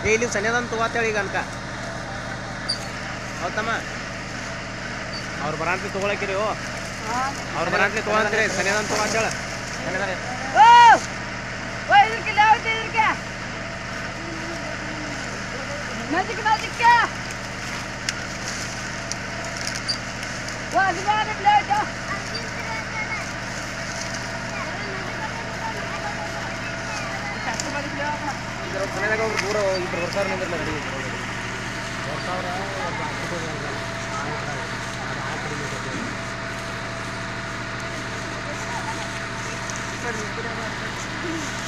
ಏ ಇಲ್ಲಿ ಸನ್ಯಾದನ್ ತಗೋತೇಳಿ ಈಗ ಅನ್ಕ ಹೌದಮ್ಮ ಅವ್ರು ಬರಾಂತ್ಲಿ ತಗೊಳಕಿರಿ ಓ ಅವ್ರು ಬರಾಂತ್ಲಿ ತಗೊಳಂತ್ರಿ ಸನ್ಯಾದನ್ ತಗೋತೇಳ ಓ ಇದಕ್ಕೆ ಲೇಔಟ್ ಇದಕ್ಕೆ ನಜಿಕ್ ನಜಿಕ್ ಓ ಅದು ಬೇಡ ಲೇಔಟ್ ಸನ್ಯಾದಾಗ ಒಬ್ರು ದೂರ ಇಬ್ರು ಬರ್ತಾರ ನಿಂದ್ರಲ್ಲ ಗಾಡಿ ಬರ್ತಾರೆ